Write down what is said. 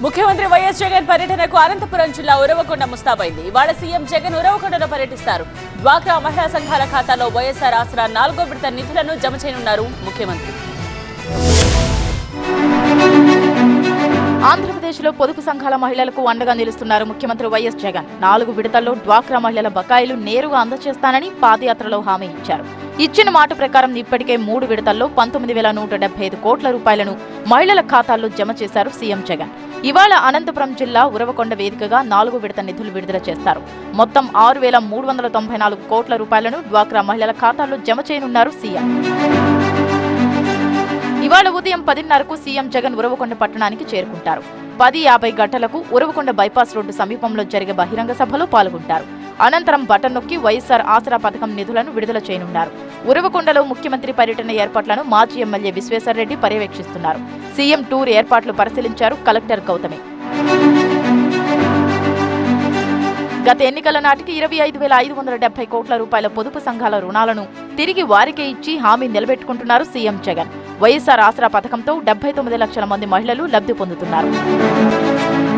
ముఖ్యమంత్రి వైఎస్ జగన్ పర్యటనకు అనంతపురం జిల్లా ఉరవకొండ ముస్తాబైంది ఇవాళ సీఎం జగన్ ఉరవకొండలో పర్యటిస్తారు డ్వాక్రా మహిళా సంఘాల ఖాతాలో వైఎస్ఆర్ ఆసరా నాలుగో విడత నిధులను జమ చేయనున్నారు ముఖ్యమంత్రి ఆంధ్రప్రదేశ్లో పొదుపు సంఘాల మహిళలకు అండగా నిలుస్తున్నారు ముఖ్యమంత్రి వైఎస్ జగన్ నాలుగు విడతల్లో డ్వాక్రా మహిళల బకాయిలు నేరుగా అందజేస్తానని పాదయాత్రలో హామీ ఇచ్చారు ఇచ్చిన మాట ప్రకారం ఇప్పటికే మూడు విడతల్లో పంతొమ్మిది వేల నూట డెబ్బై ఐదు కోట్ల రూపాయలను మహిళల ఖాతాల్లో జమ చేశారు సీఎం జగన్ ఇవాళ అనంతపురం జిల్లా ఉరవకొండ వేదికగా నాలుగు విడత నిధులు విడుదల చేస్తారు మొత్తం ఆరు వేల మూడు వందల తొంభై నాలుగు కోట్ల రూపాయలను డ్వాక్రా మహిళల ఖాతాల్లో జమ చేయనున్నారు సీఎం ఇవాళ ఉదయం పదిన్నరకు సీఎం జగన్ ఉరవకొండ పట్టణానికి చేరుకుంటారు పది యాభై గంటలకు ఉరవకొండ బైపాస్ రోడ్డు సమీపంలో జరిగే బహిరంగ సభలో పాల్గొంటారు అనంతరం బటన్ నొక్కి వైఎస్ఆర్ ఆసరా పథకం నిధులను విడుదల చేయనున్నారు ఉరవకొండలో ముఖ్యమంత్రి పర్యటన ఏర్పాట్లను మాజీ ఎమ్మెల్యే విశ్వేశ్వరరెడ్డి పర్యవేక్షిస్తున్నారు సీఎం టూర్ ఏర్పాట్లు పరిశీలించారు కలెక్టర్ గౌతమి గత ఎన్నికల నాటికి ఇరవై ఐదు వేల ఐదు వందల డెబ్బై కోట్ల రూపాయల పొదుపు సంఘాల రుణాలను తిరిగి వారికే ఇచ్చి హామీ నిలబెట్టుకుంటున్నారు సీఎం జగన్ వైఎస్ఆర్ ఆసరా పథకంతో డెబ్బై తొమ్మిది లక్షల మంది మహిళలు లబ్ధి పొందుతున్నారు